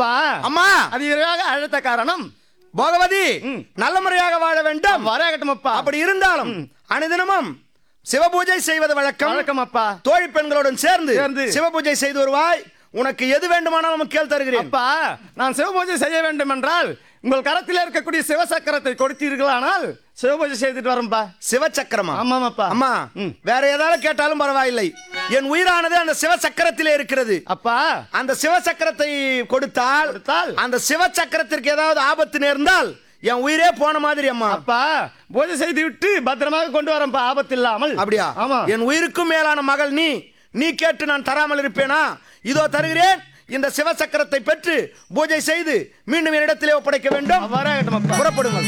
அப்பா அம்மா அது இரவாக அழைத்த காரணம் போகவதி ம். நல்ல முறையாக வாழ வேண்டும் வராகட்டும் அப்பா அப்படி இருந்தாலும் அனுதினமும் சிவபூஜை செய்வது வழக்கம் வணக்கம் அப்பா தோழி பெண்களுடன் சேர்ந்து சேர்ந்து. சிவபூஜை செய்து வருவாய் உனக்கு எது வேண்டுமானாலும் கேள் தருகிறேன் அப்பா நான் சிவபூஜை செய்ய வேண்டும் என்றால் உங்கள் கரத்தில் இருக்கக்கூடிய சிவசக்கரத்தை கொடுத்தீர்களானால் சிவபூஜை செய்துட்டு வரேன்பா சிவசக்கரமா ஆமாம் அப்பா அம்மா ம். வேற ஏதாவது கேட்டாலும் பரவாயில்லை என் உயிரானது அந்த சிவசக்கரத்திலே இருக்கிறது அப்பா அந்த சிவசக்கரத்தை கொடுத்தால் கொடுத்தால்? அந்த சிவசக்கரத்திற்கு ஏதாவது ஆபத்து நேர்ந்தால் என் உயிரே போன மாதிரி அம்மா அப்பா பூஜை செய்து விட்டு பத்திரமாக கொண்டு வரேன்ப்பா ஆபத்து இல்லாமல் அப்படியா ஆமா என் உயிருக்கும் மேலான மகள் நீ நீ கேட்டு நான் தராமல் இருப்பேனா இதோ தருகிறேன் இந்த சிவசக்கரத்தை பெற்று பூஜை செய்து மீண்டும் என்னிடத்திலே ஒப்படைக்க வேண்டும் வராகட்டும் அப்பா புறப்படுங்கள்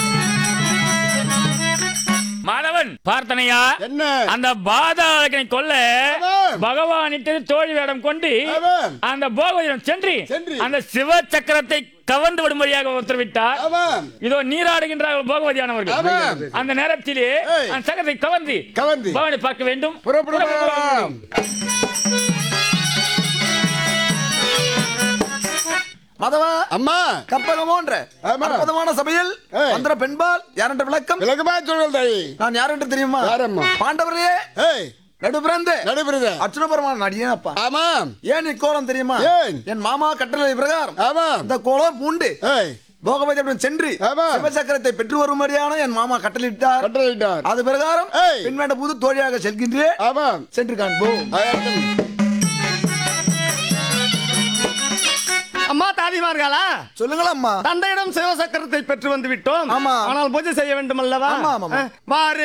மாணவன் பார்த்தனையா என்ன? அந்த பாதாளகனை கொல்ல ஆமாம். பகவான் இட்டு தோழி வேடம் கொண்டு ஆமாம். அந்த போகவதிடம் சென்று சென்று. அந்த சிவ சக்கரத்தை கவர்ந்து விடும்படியாக உத்தரவிட்டார் ஆமாம் இதோ நீராடுகின்றார்கள் போகவதியானவர்கள் ஆமாம். அந்த நேரத்திலே ஏய். அந்த சக்கரத்தை கவர்ந்து கவர்ந்து. பகவானை பார்க்க வேண்டும் புறப்படலாம் மதவா அம்மா கற்பகமோன்ற ஆமா. அற்புதமான சபையில் ஏய். மந்திர பெண்பால் யாரென்ற விளக்கம் விளக்கமா சொல்லுங்கள் தாயி நான் யாரென்று தெரியுமா யாரம்மா? பாண்டவரே ஏய் நடுபிறந்து நடைபெறுத அர்ச்சுன பெருமான் நடிகன் அப்பா ஆமாம் ஏன் இக்கோலம் தெரியுமா ஏன்? என் மாமா கட்டளை பிரகாரம் ஆமாம் இந்த கோலம் பூண்டு ஏய் போகவதியுடன் சென்று ஆமா. சிவசக்கரத்தை பெற்று வரும்படியான என் மாமா கட்டளையிட்டார் கட்டளையிட்டார் அது பிரகாரம் ஏய். பின்வேண்ட புது தோழியாக செல்கின்றேன் ஆமாம் சென்று காண்போம் ஆயாட்டம். அம்மா தாதிமார்களா சொல்லுங்கள் அம்மா தந்தையிடம் சிவசக்கரத்தை பெற்று வந்து விட்டோம் ஆமா. ஆனால் பூஜை செய்ய வேண்டும் அல்லவா ஆமா, ஆமா, ஆமா. வாரு